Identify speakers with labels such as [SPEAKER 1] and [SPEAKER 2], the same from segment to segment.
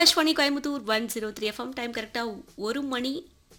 [SPEAKER 1] Akashvani Coimbatore one zero three FM time கரெக்டாக ஒரு மணி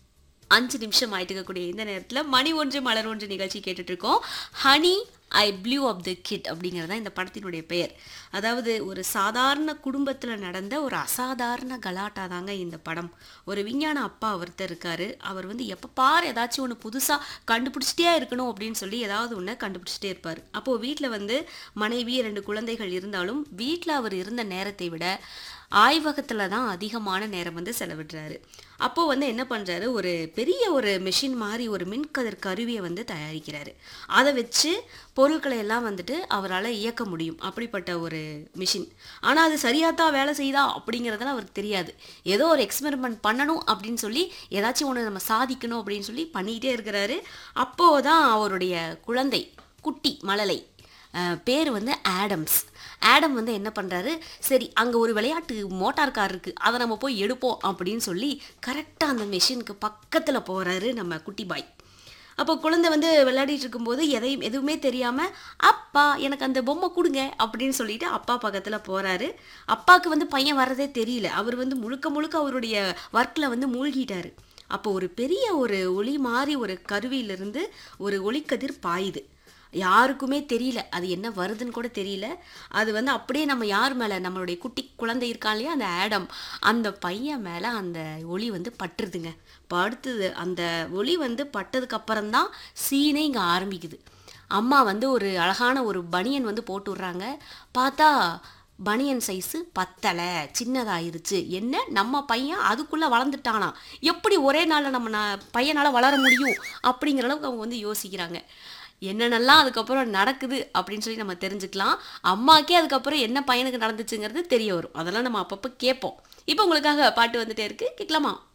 [SPEAKER 1] அஞ்சு நிமிஷம் ஆயிட்டு இருக்கக்கூடிய இந்த நேரத்தில் மணி ஒன்று மலர் ஒன்று நிகழ்ச்சி கேட்டுட்டு இருக்கோம் honey I blew off the kid அப்படிங்கிறது தான் இந்த படத்தினுடைய பெயர் அதாவது ஒரு சாதாரண குடும்பத்தில் நடந்த ஒரு அசாதாரண கலாட்டா தாங்க இந்த படம் ஒரு விஞ்ஞான அப்பா ஒருத்தர் இருக்காரு அவர் வந்து எப்போ பார் ஏதாச்சும் ஒன்று புதுசாக கண்டுபிடிச்சிட்டே இருக்கணும் அப்படின்னு சொல்லி ஏதாவது ஒன்று கண்டுபிடிச்சிட்டே இருப்பார் அப்போது வீட்டில் வந்து மனைவி ரெண்டு குழந்தைகள் இருந்தாலும் வீட்டில் அவர் இருந்த நேரத்தை விட ஆய்வகத்தில் தான் அதிகமான நேரம் வந்து செலவிடுறாரு அப்போது வந்து என்ன பண்ணுறாரு ஒரு பெரிய ஒரு மெஷின் மாதிரி ஒரு மின்கதிர் கருவியை வந்து தயாரிக்கிறாரு அதை வச்சு பொருட்களை எல்லாம் வந்துட்டு அவரால் இயக்க முடியும் அப்படிப்பட்ட ஒரு மிஷின் ஆனால் அது சரியாக தான் வேலை செய்யுதா அப்படிங்கிறதெல்லாம் அவருக்கு தெரியாது ஏதோ ஒரு எக்ஸ்பெரிமெண்ட் பண்ணணும் அப்படின்னு சொல்லி ஏதாச்சும் ஒன்று நம்ம சாதிக்கணும் அப்படின்னு சொல்லி பண்ணிக்கிட்டே இருக்கிறாரு அப்போது தான் அவருடைய குழந்தை குட்டி மழலை அஹ், பேர் வந்து ஆடம்ஸ் ஆடம் வந்து என்ன பண்ணுறாரு சரி அங்கே ஒரு விளையாட்டு மோட்டார் கார் இருக்குது அதை நம்ம போய் எடுப்போம் அப்படின்னு சொல்லி கரெக்டாக அந்த மெஷினுக்கு பக்கத்தில் போகிறாரு நம்ம குட்டி பாய் அப்போ குழந்தை வந்து விளையாடிட்டு இருக்கும்போது எதையும் எதுவுமே தெரியாமல் அப்பா எனக்கு அந்த பொம்மை கொடுங்க அப்படின்னு சொல்லிட்டு அப்பா பக்கத்தில் போகிறாரு அப்பாவுக்கு வந்து பையன் வர்றதே தெரியல அவர் வந்து முழுக்க முழுக்க அவருடைய ஒர்க்கில் வந்து மூழ்கிட்டாரு அப்போ ஒரு பெரிய ஒரு ஒளி மாதிரி ஒரு கருவியிலிருந்து ஒரு ஒளிக்கதிர் பாயுது யாருக்குமே தெரியல அது என்ன வருதுன்னு கூட தெரியல அது வந்து அப்படியே நம்ம யார் மேலே நம்மளுடைய குட்டி குழந்தை இருக்கான் இல்லையா அந்த ஆடம் அந்த பையன் மேலே அந்த ஒளி வந்து பட்டுருதுங்க படுத்துது அந்த ஒளி வந்து பட்டதுக்கு அப்புறம்தான் சீனே இங்கே ஆரம்பிக்குது அம்மா வந்து ஒரு அழகான ஒரு பனியன் வந்து போட்டு விட்றாங்க பார்த்தா பனியன் சைஸு பத்தலை சின்னதாயிருச்சு என்ன நம்ம பையன் அதுக்குள்ளே வளர்ந்துட்டானா எப்படி ஒரே நாளில் நம்ம நான் பையனால் வளர முடியும் அப்படிங்கிற அளவுக்கு அவங்க வந்து யோசிக்கிறாங்க என்னென்னலாம் அதுக்கப்புறம் நடக்குது அப்படின்னு சொல்லி நம்ம தெரிஞ்சுக்கலாம் அம்மாக்கே அதுக்கப்புறம் என்ன பையனுக்கு நடந்துச்சுங்கிறது தெரிய வரும் அதெல்லாம் நம்ம அப்பப்போ கேட்போம் இப்போ உங்களுக்காக பாட்டு வந்துட்டே இருக்கு கேட்கலாமா